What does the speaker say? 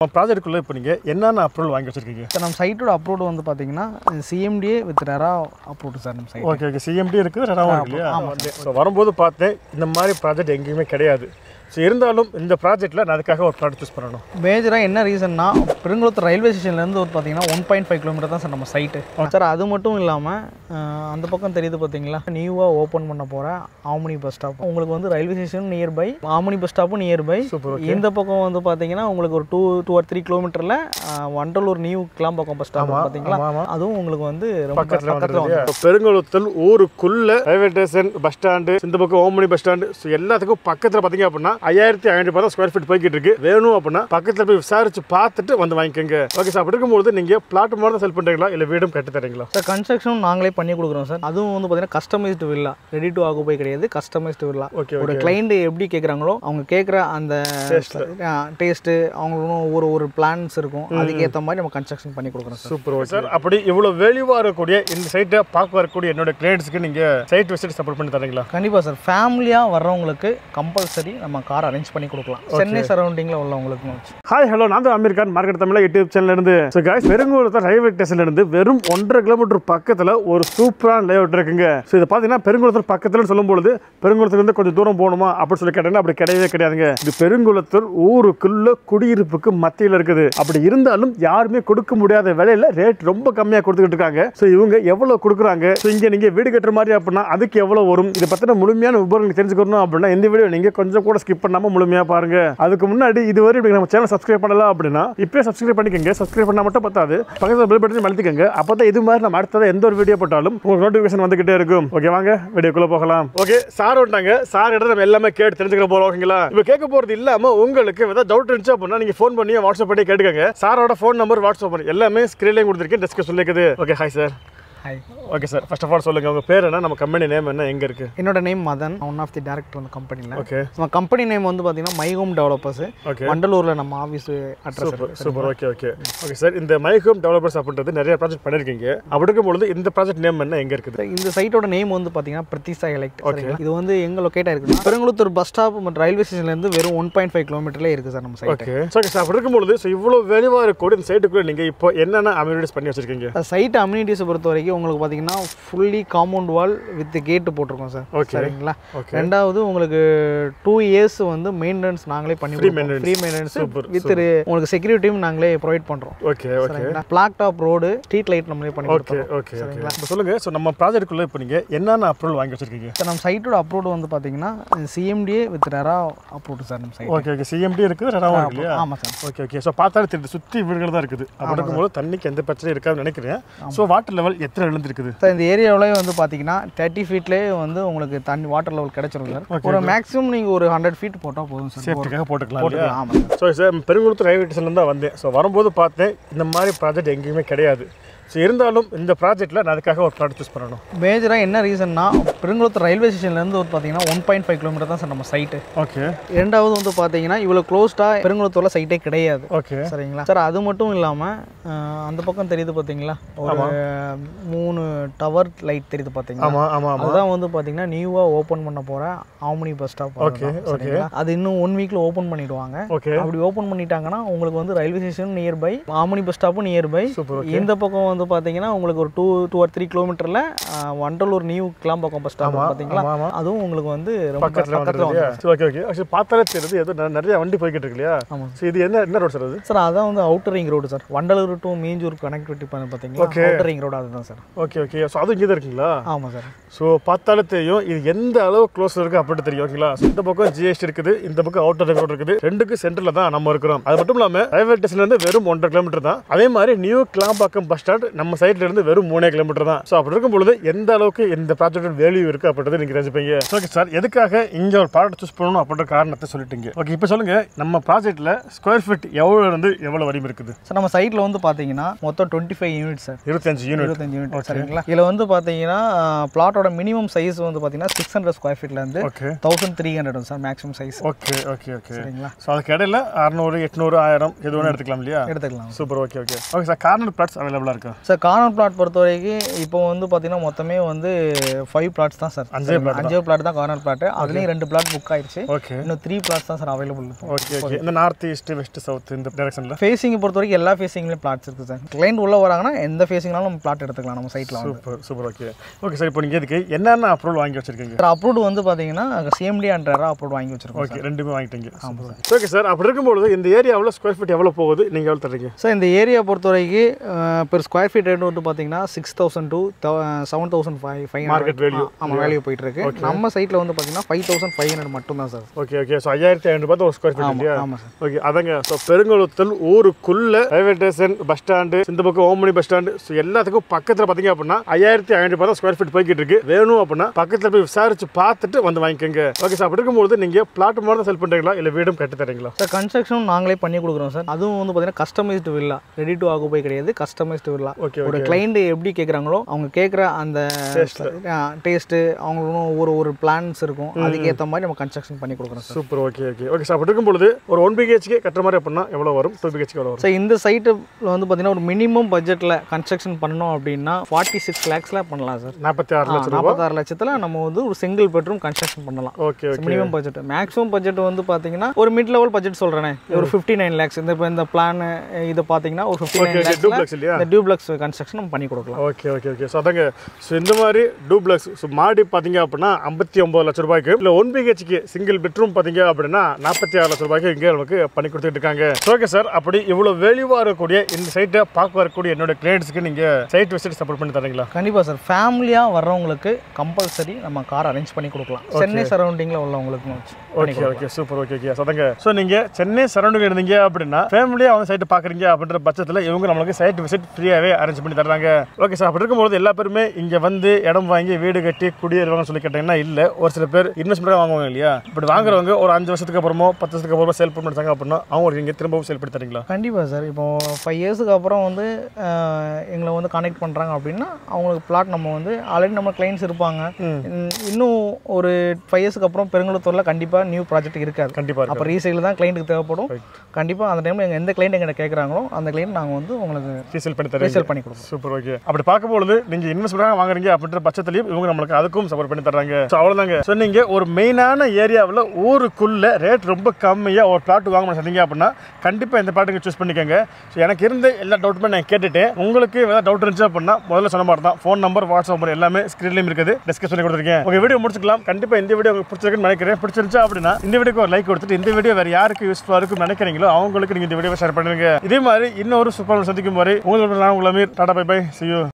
நம்ம ப்ராஜெக்ட்டுக்குள்ளே இப்போ நீங்கள் என்னென்ன அப்ரூவல் வாங்கி வச்சிருக்கீங்க சார் நம்ம சைட்டோட அப்ரூவ்டு வந்து பார்த்தீங்கன்னா CMDA with RERA approved sir நம்ம சைட் ஓகே ஓகே சிஎம்டி இருக்குது ரெண்டாவும் இருக்கு இல்லையா ஸோ வரும்போது பார்த்தேன் இந்த மாதிரி ப்ராஜெக்ட் எங்கேயுமே கிடையாது ஸோ இருந்தாலும் இந்த ப்ராஜெக்ட்டில் நான் அதுக்காக ஒரு ப்ராடக்ட் சூஸ் பண்ணணும் மேஜராக என்ன ரீசன்னா பெருங்குளத்தூர் ரயில்வே ஸ்டேஷன்லேருந்து ஒரு பார்த்தீங்கன்னா ஒன் பாயிண்ட் ஃபைவ் கிலோமீட்டர் தான் சார் நம்ம சைட்டு சார் அது மட்டும் இல்லாமல் அந்த பக்கம் தெரியுது பார்த்தீங்களா நியூவாக ஓப்பன் பண்ண போகிற ஆமணி பஸ் ஸ்டாப் உங்களுக்கு வந்து railway station nearby omni bus ஸ்டாப்பும் நியர்பை Super, இந்த பக்கம் வந்து பார்த்தீங்கன்னா உங்களுக்கு ஒரு டூ டூ ஆர் த்ரீ கிலோமீட்டரில் Vandalur new Kilambakkam bus stop பார்த்தீங்களா ஆமா, ஆமா. அதுவும் உங்களுக்கு வந்து ரொம்ப பக்கத்தில் பக்கத்தில் வந்துருக்கு இல்லையா? பெருங்குளத்தூர் ஊருக்குள்ள ரயில்வே ஸ்டேஷன் பஸ் ஸ்டாண்டு இந்த பக்கம் ஓமனி பஸ் ஸ்டாண்டு ஸோ எல்லாத்துக்கும் பக்கத்தில் பார்த்தீங்க அப்படின்னா ஐயாயிரத்தி ஐநூறு ரூபாய் ஸ்கொயர் ஃபீட் போய்கிட்டு இருக்கு வேணும் அப்படின்னா பக்கத்தில் போய் விசாரிச்சு பார்த்துட்டு வந்து வாங்கிக்கோங்க ஓகே சார் அப்படி இருக்கும்போது நீங்கள் பிளாட் மாதிரி தான் செல் பண்ணுறீங்களா இல்லை வீடும் கட்டி தரீங்களா சார் கன்ஸ்ட்ரக்ஷன் நாங்களே பண்ணி கொடுக்குறோம் சார் அதுவும் வந்து பார்த்தீங்கன்னா customised villa ready to occupy கிடையாது கஸ்டமைஸ்டு வில்லா ஓகே ஒரு கிளைண்ட் எப்படி கேட்குறாங்களோ அவங்க கேட்குற அந்த டேஸ்ட்டு அவங்களுக்கும் ஒவ்வொரு ஒரு பிளான்ஸ் இருக்கும் அதுக்கேற்ற மாதிரி நம்ம கன்ஸ்ட்ரக்ஷன் பண்ணி கொடுக்குறோம் சார் சூப்பர் ஓகே சார் அப்படி இவ்வளோ வேல்யூவாக இருக்கக்கூடிய இந்த சைட்டை பார்க்க வரக்கூடிய என்னோட கிளைண்ட்ஸ்க்கு நீங்கள் சைட் விசிட் சப்போர்ட் பண்ணி தரீங்களா கண்டிப்பாக சார் ஃபேமிலியாக வர்றவங்களுக்கு கம்பல்சரி நம்ம கார் அரேஞ்ச் பண்ணி கொடுக்கலாம் சென்னை சரௌண்டிங்கில் உள்ளவங்களுக்கும் வச்சு ஹாய் ஹலோ நான் தான் அமீர் கான் மார்க்கெட் தமிழ் யூடியூப் சேனல்ல இருந்து ஸோ காய்ஸ் பெருங்குளத்தூர் ரயில்வே ஸ்டேஷன்ல இருந்து வெறும் ஒன்றரை கிலோமீட்டர் பக்கத்தில் ஒரு சூப்பரான லேஅவுட் இருக்குங்க ஸோ இது பார்த்தீங்கன்னா பெருங்குளத்தூர் பக்கத்தில் சொல்லும்பொழுது பெருங்குளத்துலேருந்து கொஞ்சம் தூரம் போகணுமா அப்படின்னு சொல்லி கேட்டீங்கன்னா அப்படி கிடையவே கிடையாதுங்க இது பெருங்குளத்தூர் ஊருக்குள்ள குடியிருப்புக்கு மத்தியில் இருக்குது அப்படி இருந்தாலும் யாருமே கொடுக்க முடியாத விலையில ரேட் ரொம்ப கம்மியாக கொடுத்துக்கிட்டு இருக்காங்க ஸோ இவங்க எவ்வளோ கொடுக்குறாங்க ஸோ இங்கே நீங்கள் வீடு கட்டுற மாதிரி அப்படின்னா அதுக்கு எவ்வளோ வரும் இதை பற்றின முழுமையான விவரங்கள் தெரிஞ்சுக்கணும் அப்படின்னா இந்த வீடியோ நீங்கள் கொஞ்சம் கூட ஸ்கிப் பண்ணாமல் முழுமையாக பாருங்க அதுக்கு முன்னாடி இதுவரை இப்படி நம்ம சேனல் சப்ஸ்கிரைப் பண்ணலாம் அப்படின்னா இப்போயே சப்ஸ்கிரைப் பண்ணிக்கோங்க சப்ஸ்கிரைப் பண்ணால் மட்டும் பத்தாது பக்கத்தில் பெல் பட்டன் அழுத்திக்கோங்க அப்போ தான் இது மாதிரி நம்ம அடுத்தது எந்த ஒரு வீடியோ போட்டாலும் உங்களுக்கு நோட்டிஃபிகேஷன் வந்துகிட்டே இருக்கும் ஓகே வாங்க வீடியோக்குள்ளே போகலாம் ஓகே சார் வந்தாங்க சார் கிட்ட நம்ம எல்லாமே கேட்டு தெரிஞ்சுக்க போகிறோம் ஓகேங்களா இப்போ கேட்க போகிறது இல்லாமல் உங்களுக்கு ஏதாவது டவுட் இருந்துச்சு அப்படின்னா நீங்கள் ஃபோன் பண்ணி வாட்ஸ்அப் பண்ணி கேட்டுக்கோங்க சாரோட ஃபோன் நம்பர் வாட்ஸ்அப் பண்ணி எல்லாமே ஸ்க்ரீன்லேயும் கொடுத்துருக்கேன் டிஸ்கஸ் சொல்லிக்குது okay hi sir hi okay sir first of all சொல்லுங்கள் உங்கள் பேர் என்ன நம்ம கம்பெனி நேம் என்ன எங்கே இருக்குது என்னோட name Madan one of the director அந்த கம்பெனியில் ஓகே நம்ம கம்பெனி நேம் வந்து பார்த்தீங்கன்னா மை ஹோம் டெவலப்பர்ஸ் ஓகே வண்டலூரில் நம்ம office address super super okay okay okay sir இந்த மைஹோம் டெவலப்பர்ஸ் அப்படின்றது நிறைய ப்ராஜெக்ட் பண்ணியிருக்கீங்க அப்படி இருக்கும்பொழுது இந்த ப்ராஜெக்ட் நேம் என்ன எங்கே இருக்குது இந்த சைட்டோட நேம் வந்து பார்த்தீங்கன்னா பிரதிசா எலக்ட் இது வந்து எங்க லொக்கேட் ஆயிருக்குன்னா பெருங்குளத்தூர் பஸ் ஸ்டாப் மற்றும் ரயில்வே ஸ்டேஷன்லேருந்து வெறும் ஒன் பாயிண்ட் ஃபைவ் கிலோமீட்டர்ல இருக்குது சார் நம்ம site okay so okay sir அப்படி இருக்கும்பொழுது ஸோ இவ்வளோ வேலைவாக இருக்கக்கூடிய இந்த சைட்டுக்குள்ளே நீங்கள் இப்போ என்னென்ன அம்யூனிட்டிஸ் பண்ணி வச்சிருக்கீங்க சைட் அம்யூனிட்டிஸை பொறுத்த வரைக்கும் உங்களுக்கு பார்த்தீங்கன்னா ஃபுல்லி காம்பவுண்ட் வால் வித் கேட்டு போட்டிருக்கோம் சார் Okay. சரிங்களா Okay. ரெண்டாவது உங்களுக்கு டூ இயர்ஸ் வந்து மெயின்டெனன்ஸ் நாங்களே பண்ணி Free maintenance. Free maintenance Super, with உங்களுக்கு செக்யூரிட்டியும் நாங்களே ப்ரொவைட் பண்ணுறோம் ஓகே ஓகே சரிங்களா black top road street light நம்மளே பண்ணி ஓகே கொடுத்துறோம் ஓகே ஓகே இப்போ சொல்லுங்கள் ஸோ நம்ம ப்ராஜெக்ட்டுக்குள்ளே இப்போ நீங்கள் என்னென்ன அப்ரூவல் வாங்கி வச்சிருக்கீங்க சார் நம்ம சைட்டோட அப்ரூவ்டு வந்து பார்த்தீங்கன்னா CMDA with RERA approved sir நம்ம சைட் ஓகே ஓகே சிஎம்டி இருக்குது ரெண்டாவும் இருக்கு இல்லையா ஆமாம் சார் ஓகே ஓகே ஸோ பார்த்தாலே தெரியுது சுற்றி வீடுகள் தான் இருக்குது அப்படி இருக்கும்போது தண்ணிக்கு எந்த பிரச்சனையும் இருக்காதுன்னு நினைக்கிறேன் ஸோ வாட்டர் லெவல் எத்தனை விழுந்துருக்குது சார் இந்த ஏரியாவிலே வந்து பார்த்தீங்கன்னா தேர்ட்டி ஃபீட்லேயே வந்து உங்களுக்கு தண்ணி வாட்டர் லெவல் கிடைச்சிரும் சார் ஒரு மேக்ஸிமம் நீங்கள் ஒரு ஹண்ட்ரட் ஃபீட் போட்டால் போதும் சார் சேஃப்டிக்காக போட்டுக்கலாம் இல்லையா போட்டுக்கலாம் ஆமாம் sir so sir Perungalathur railway ஸ்டேஷன்ல தான் வந்தேன் ஸோ வரும்போது பார்த்தேன் இந்த மாதிரி ப்ராஜெக்ட் எங்கேயுமே கிடையாது ஸோ இருந்தாலும் இந்த ப்ராஜெக்ட்டில் நான் அதுக்காக ஒரு ப்ராடக்ட் சூஸ் பண்ணணும் மேஜராக என்ன ரீசன்னா பெருங்குளத்தூர் ரயில்வே ஸ்டேஷன்லேருந்து வந்து பார்த்தீங்கன்னா ஒன் பாயிண்ட் ஃபைவ் கிலோமீட்டர் தான் சார் நம்ம சைட்டு ஓகே ரெண்டாவது வந்து பார்த்தீங்கன்னா இவ்வளோ க்ளோஸ்டாக பெருங்குளத்தூரில் சைட்டே கிடையாது ஓகே சரிங்களா சார் அது மட்டும் இல்லாமல் அந்த பக்கம் தெரியுது பார்த்தீங்களா ஒரு மூணு டவர் லைட் தெரியுது பார்த்தீங்களா ஆமாம் ஆமாம் ஆமாம் அதுதான் வந்து பார்த்தீங்கன்னா நியூவாக ஓப்பன் பண்ண போகிற omni bus stop Okay, okay. அது இன்னும் ஒன் வீக்ல ஓப்பன் பண்ணிடுவாங்க ஓகே அப்படி ஓப்பன் பண்ணிட்டாங்கன்னா உங்களுக்கு வந்து railway station nearby omni bus ஸ்டாப்பும் நியர்பை சூப்பர் இந்த பக்கம் வந்து பார்த்தீங்கன்னா உங்களுக்கு ஒரு டூ டூ ஆர் த்ரீ கிலோமீட்டரில் Vandalur new Kilambakkam bus stop பார்த்தீங்களா ஆமா, ஆமா. அதுவும் உங்களுக்கு வந்து ரொம்ப பக்கத்தில் பக்கத்தில் வந்துருது வந்து ஓகே ஓகே ஆக்சுவலி பார்த்தாலே தெரியுது ஏதோ நெ- நிறைய வண்டி போய்கிட்டு இருக்கு இல்லையா ஆமாம் ஸோ இது என்ன என்ன ரோட் சார் அது சார் அதான் வந்து outer ring road sir Vandalur to Minjur connectivity பண்ண பார்த்தீங்களா அவுட்டர் ரிங் ரோடு அதுதான் சார் ஓகே ஓகே ஸோ அதுவும் இங்கே தான் இருக்குங்களா ஆமாம் சார் ஸோ பார்த்தாலே தெரியும் இது எந்த அளவு க்ளோஸ் இருக்கு அப்படின்னு தெரியும் ஓகேங்களா So, இந்த பக்கம் ஜிஎஸ்டி இருக்குது இந்த பக்கம் அவுட்டர் ரிங் ரோடு இருக்குது ரெண்டுக்கு சென்டரில் தான் நம்ம இருக்கிறோம் அது மட்டும் இல்லாமல் ரயில்வே ஸ்டேஷன்ல இருந்து வெறும் ஒன்றரை கிலோமீட்டர் தான் அதே மாதிரி நியூ கிளாம்பாக்கம் பஸ் ஸ்டாண்ட் நம்ம சைட்ல இருந்து வெறும் மூணே கிலோமீட்டர் தான் ஸோ அப்படி இருக்கும் பொழுது எந்த அளவுக்கு இந்த ப்ராஜெக்ட் வேல்யூ இருக்கு அப்படின்றத நீங்க தெரிஞ்சுப்பீங்க ஓகே சார் எதுக்காக இங்க ஒரு ப்ராடக்ட் சூஸ் பண்ணணும் அப்படின்ற காரணத்தை சொல்லிட்டீங்க ஓகே இப்போ சொல்லுங்க நம்ம ப்ராஜெக்ட்ல ஸ்கொயர் ஃபீட் எவ்வளோ இருந்து எவ்வளோ வரையும் இருக்குது சார் நம்ம சைட்டில் வந்து பார்த்தீங்கன்னா மொத்தம் டுவெண்ட்டி ஃபைவ் யூனிட் சார் இருபத்தஞ்சு யூனிட் இருபத்தஞ்சு யூனிட் சரிங்களா இதில் வந்து பார்த்தீங்கன்னா பிளாட்டோட மினிமம் சைஸ் வந்து பார்த்தீங்கன்னா சிக்ஸ் ஹண்ட்ரட் ஸ்கொயர் ஃபீட்லேருந்து okay thousand three hundred sir maximum size okay okay okay சரிங்களா ஸோ அதுக்கு இடையில அறுநூறு எட்நூறு ஆயிரம் எது வேணா எடுத்துக்கலாம் இல்லையா எடுத்துக்கலாம் super okay okay okay sir corner plots அவைலபிளாக இருக்கா இருக்கா சார் கார்னர் பிளாட் பொறுத்த வரைக்கும் இப்போ வந்து பார்த்தீங்கன்னா மொத்தமே வந்து ஃபைவ் பிளாட்ஸ் தான் சார் அஞ்சே plot அஞ்சே பிளாட் தான் கார்னர் பிளாட் அதுலேயும் ரெண்டு பிளாட் புக் ஆயிடுச்சு ஓகே இன்னும் த்ரீ பிளாட்ஸ் தான் சார் அவைலபிள் ஓகே ஓகே இந்த நார்த் ஈஸ்ட் வெஸ்ட் சவுத் இந்த டைரக்ஷனில் ஃபேஸிங் பொறுத்த வரைக்கும் எல்லா ஃபேஸிங்லேயும் பிளாட்ஸ் இருக்குது சார் கிளைண்ட் உள்ள வராங்கன்னா எந்த ஃபேஸிங்னாலும் நம்ம பிளாட் எடுத்துக்கலாம் நம்ம சைட்டில் வந்து super super okay okay sir இப்போ நீங்கள் இதுக்கு என்னென்ன அப்ரூவல் வாங்கி வச்சிருக்கீங்க சார் அப்ரூவ்டு வந்து பார்த்தீங்கன்னா சிஎம்டி அண்ட் அப்ரூவ் வாங்கி வச்சிருக்கோம் ஓகே ரெண்டுமே வாங்கிட்டீங்க ஓகே சார் அப்படி இருக்கும்பொழுது இந்த ஏரியாவில் ஸ்கொயர் ஃபீட் எவ்வளோ போகுது நீங்கள் எவ்வளோ தர்றீங்க சார் இந்த ஏரியா பொறுத்த வரைக்கும் அஹ், பெர் ஸ்கொயர் ஃபீட் ரேட் வந்து பார்த்தீங்கன்னா six thousand two seven thousand five five Market value. ஆமாம் வேல்யூ போயிட்டு இருக்கு நம்ம சைட்டில் வந்து பார்த்தீங்கன்னா ஃபைவ் தௌசண்ட் ஃபைவ் ஹண்ட்ரட் மட்டும் தான் சார் ஓகே ஓகே ஸோ ஐயாயிரத்தி ஐநூறு ரூபாய் ஒரு ஸ்கொயர் ஃபீட் இல்லையா ஆமாம் சார் ஓகே அதாங்க ஸோ பெருங்குளத்தல் ஊருக்குள்ள ரயில்வே ஸ்டேஷன் பஸ் ஸ்டாண்டு இந்த பக்கம் ஓமனி பஸ் ஸ்டாண்டு ஸோ எல்லாத்துக்கும் பக்கத்தில் பார்த்தீங்க அப்படின்னா ஐயாயிரத்தி ஐநூறு ரூபாய் தான் ஸ்கொயர் ஃபீட் போய்கிட்டு இருக்கு வேணும் அப்படின்னா பக்கத்தில் போய் விசாரிச்சு பார்த்துட்டு வந்து வாங்கிக்கோங்க ஓகே சார் அப்படி இருக்கும்போது நீங்கள் பிளாட் மாதிரி தான் செல் பண்ணுறீங்களா இல்லை வீடும் கட்டி தரீங்களா சார் கன்ஸ்ட்ரக்ஷன் நாங்களே பண்ணி கொடுக்குறோம் சார் அதுவும் வந்து பார்த்தீங்கன்னா customised villa ready to occupy கிடையாது கஸ்டமைஸ்டு வில்லா ஓகே ஒரு கிளைண்ட் எப்படி கேட்குறாங்களோ அவங்க கேட்குற அந்த டேஸ்ட்டு அவங்களுக்கும் ஒவ்வொரு ஒரு பிளான்ஸ் இருக்கும் அதுக்கேற்ற மாதிரி நம்ம கன்ஸ்ட்ரக்ஷன் பண்ணி கொடுக்குறோம் sir super okay okay okay sir அப்படி இருக்கும்பொழுது ஒரு ஒன் பிஹெச்கே கட்டுற மாதிரி அப்படின்னா எவ்வளோ வரும் டூ பிஹெச்கே எவ்வளோ வரும் ஸோ இந்த சைட்டில் வந்து பார்த்தீங்கன்னா ஒரு மினிமம் பட்ஜெட்டில் கன்ஸ்ட்ரக்ஷன் பண்ணோம் அப்படின்னா ஃபார்ட்டி சிக்ஸ் லேக்ஸில் பண்ணலாம் சார் நாற்பத்தி ஆறு லட்சம் ரூபா நாற்பத்தாறு லட்சத்தில் நம்ம வந்து ஒரு சிங்கிள் பெட்ரூம் கன்ஸ்ட்ரக்ஷன் பண்ணலாம் okay okay minimum budget maximum budget வந்து பார்த்தீங்கன்னா ஒரு மிட் லெவல் பட்ஜெட் சொல்கிறேனே ஒரு ஃபிஃப்டி நைன் லேக்ஸ் இந்த இப்போ இந்த பிளான் இதை பார்த்தீங்கன்னா ஒரு ஃபிஃப்டி நைன் ஓகே லேக்ஸில் டூப்ளெக்ஸ் இல்லையா இந்த டியூப்ளக்ஸ் கன்ஸ்ட்ரக்ஷன் நம்ம பண்ணி கொடுக்கலாம் ஓகே ஓகே ஓகே ஸோ அதாங்க ஸோ இந்த மாதிரி டூப்ளெக்ஸ் ஸோ மாடி பார்த்தீங்க அப்படின்னா ஐம்பத்தி ஒம்பது லட்ச ரூபாய்க்கு இல்லை ஒன் பிஹெச்க்கு சிங்கிள் பெட்ரூம் பார்த்தீங்க அப்படின்னா நாற்பத்தி ஆறு லட்ச ரூபாய்க்கு இங்கே நமக்கு பண்ணி கொடுத்துட்டு இருக்காங்க ஓகே சார் அப்படி இவ்வளோ வேல்யூவாக இருக்கக்கூடிய இந்த சைட்டை பார்க்க வரக்கூடிய என்னோட கிளைண்ட்ஸ்க்கு நீங்கள் சைட் விசிட் சப்போர்ட் பண்ணி தரீங்களா கண்டிப்பாக சார் ஃபேமிலியாக வர்றவங்களுக்கு கம்பல்சரி நம்ம கார் அரேஞ்ச் பண்ணி கொடுக்கலாம் சென்னை சரௌண்டிங்கில் உள்ளவங்களுக்கு வச்சு பண்ணி okay okay super okay okay சதங்க ஸோ நீங்கள் சென்னை சரௌண்டிங் இருந்தீங்க அப்படின்னா ஃபேமிலியாக வந்து சைட்டு பார்க்குறீங்க அப்படின்ற பட்சத்தில் இவங்க நம்மளுக்கு சைட் விசிட் ஃப்ரீயாகவே அரேஞ்ச் பண்ணி தர்றாங்க ஓகே சார் அப்படி இருக்கும்போது எல்லா பேருமே இங்கே வந்து இடம் வாங்கி வீடு கட்டி குடியேறுவாங்கன்னு சொல்லி கேட்டிங்கன்னா இல்லை ஒரு சில பேர் இன்வெஸ்ட்மெண்ட்டாக வாங்குவாங்க இல்லையா இப்படி வாங்குறவங்க ஒரு அஞ்சு வருஷத்துக்கு அப்புறமோ பத்து வருஷத்துக்கு அப்புறமா சேல் பண்ணிட்டாங்க அப்படின்னா அவங்க இங்கே திரும்பவும் சேல் பண்ணி தரீங்களா கண்டிப்பாக சார் இப்போ ஃபைவ் இயர்ஸுக்கு அப்புறம் வந்து அஹ், எங்களை வந்து கான்டெக்ட் பண்ணுறாங்க அப்படின்னா அவங்களுக்கு பிளாட் நம்ம வந்து ஆல்ரெடி நம்ம கிளைண்ட்ஸ் இருப்பாங்க இன்- இன்னும் ஒரு ஃபைவ் இயர்ஸ்க்கு அப்புறம் பெருங்குளத்தூரில் கண்டிப்பாக நியூ ப்ராஜெக்ட் இருக்காது கண்டிப்பாக இருக்கும் அப்போ ரீசேல் தான் கிளைண்ட்டுக்கு தேவைப்படும் கண்டிப்பாக அந்த டைமில் எங்கள் எந்த கிளைண்ட் எங்கிட்ட கேட்குறாங்களோ அந்த கிளைண்ட் நாங்கள் வந்து உங்களுக்கு ரீசேல் பண்ணி தரீங்க ரீசேல் பண்ணி கொடுப்போம் சூப்பர் ஓகே அப்படி பார்க்கும்போது நீங்க இன்வெஸ்ட்மெண்ட் வாங்குறீங்க அப்படின்ற பட்சத்திலையும் இவங்க நம்மளுக்கு அதுக்கும் சப்போர்ட் பண்ணி தர்றாங்க ஸோ அவ்வளோதாங்க ஸோ நீங்க ஒரு மெயினான ஏரியாவில் ஊருக்குள்ள ரேட் ரொம்ப கம்மியா ஒரு பிளாட் வாங்க சொன்னீங்க அப்படின்னா கண்டிப்பா இந்த பிளாட்டுங்க சூஸ் பண்ணிக்கோங்க ஸோ எனக்கு இருந்த எல்லா டவுட்டுமே நான் கேட்டுட்டேன் உங்களுக்கு ஏதாவது டவுட் இருந்துச்சு அப்படின்னா முதல்ல சொன்ன மாதிரி தான் ஃபோன் நம்பர் வாட்ஸ்அப் நம்பர் எல்லாமே ஸ்க்ரீன்லையும் இருக்குது டிஸ்கஸ் பண்ணி கொடுத்துருக்கேன் உங்க வீடியோ முடிச்சுக்கலாம் கண்டிப்பா இந்த வீடியோ உங்களுக்கு பிடிச்சிருக்குன்னு நினைக்கிறேன் பிடிச்சிருந்துச்சா அப்படின்னா இந்த வீடியோக்கு ஒரு லைக் கொடுத்துட்டு இந்த வீடியோ வேற யாருக்கு யூஸ்ஃபுல்லாக இருக்குன்னு நினைக்கிறீங்களோ அவங்களுக்கு நீங்க இந்த வீடியோவை ஷேர் பண்ணுங்க இதே மாதிரி இன்னொரு சூப்பர் சந்திக்கும் வரை உங்களுக்கு நான் உங்களை tata bye bye see you